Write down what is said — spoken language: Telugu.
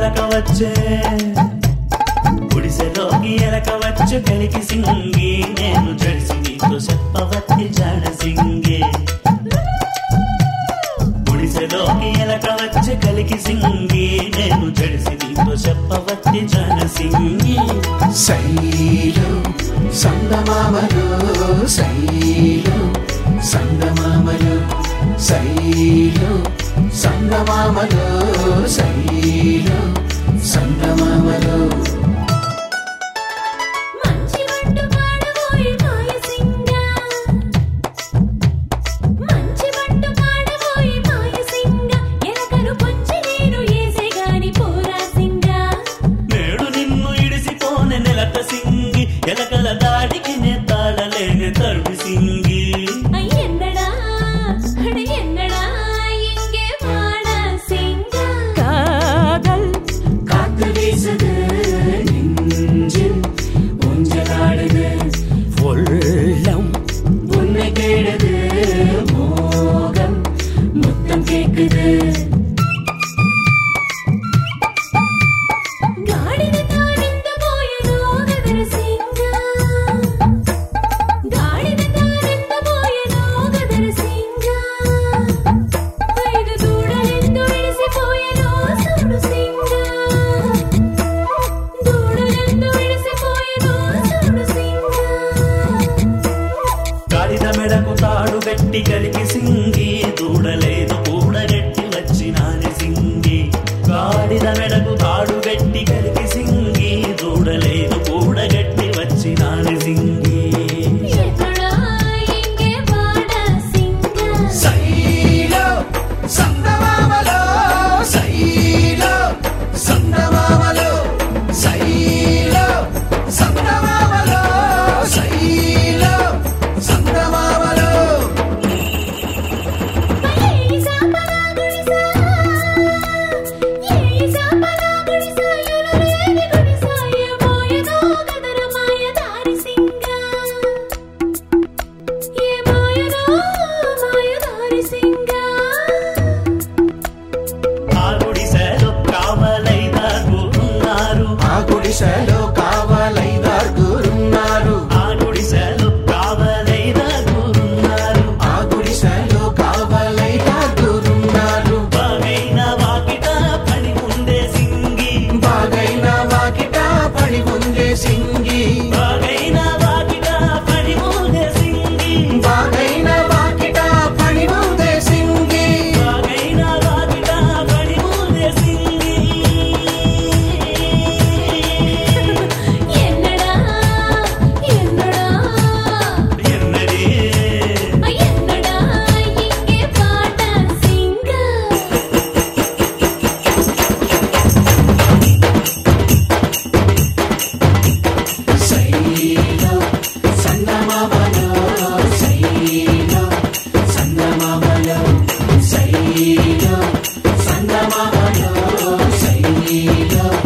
ఎలక వచ్చే గుడిసెలోకి ఎలక వచ్చు కలికి సింగి నేను జడిసి నీతో చెప్పవత్తి జాడ సింగే గుడిసెలోకి ఎలక వచ్చి కలికి సింగి నేను జడిసి నీతో చెప్పవత్తి జాడ సింగి శైలు సందమామలు శైలు సందమామలు శైలు సందమామలు శైలు సందమామలు మంచి వంట పాడబోయి మాయసింగా మంచి వంట పాడబోయి మాయసింగా ఎలకను పొంచి నేను ఏసే గాని పోరా సింగా నేడు నిన్ను ఇడిసిపోనే నెలక సింగి ఎలకల దాడికి నే తాళలేని తరుడి సింగి என்னடா அட என்னடா இங்கே வாட சிங்க காதல் காத்து வீசுது நெஞ்சில் ஊஞ்சலாடுது உள்ளம் உன்னை தேடுது மோகம் முத்தம் கேக்குது గాడిద తానింద పోయెను గదర సింగ గాడిద తానింద పోయెను గదర సింగ ఐదు దూడలెందు విడిసిపోయెను సూడు సింగ దూడలెందు విడిసిపోయెను సూడు సింగ గాడిద మెడకు తాడు గట్టి కలిగి సింగి దూడలేదు కూడగట్టి వచ్చినాని సింగి గాడిద మెడకు తాడు గట్టి కలిగి సింగి దూడలేదు కూడగట్టి వచ్చినాని సింగి ఎక్కడా ఇంగే వాడ సింగ శైలో సందమామలో శైలో సందమామలో శైలో సందమామలో శైలో సందమామలో ఏయిసా పరాగుడిసా ఏయిసా పరాగుడిసా యులురేని గుడిసా ఏమోయదో గదర మాయ దారి సింగా ఏమోయదో మాయ దారి సింగా ఆ గుడిసెలో కావలైదారున్నారు ఆ గుడిసెలో కావాలైదారుగురున్నారు ఆ గుడిసెలో కావలైదారున్నారు ఆ గుడిసెలో కావాలైదారుగురున్నారు బాగైన వాకిట పని ముందే సింగి బాగైన వాకిట పడి ఉందే సింగి బాగైన వాకిట పని ముందే సింగి బాగైన వాకిట పడి ఉందే సింగి బాగైన వాకిట పని ముందే సింగి ఎన్నడా ఎన్నడా ఎన్నడే ఎన్నడా ఇంగే వాడ సింగా శైలో సంగమమలో శైలో సంగమమలో శైలో సంగమమలో శైలో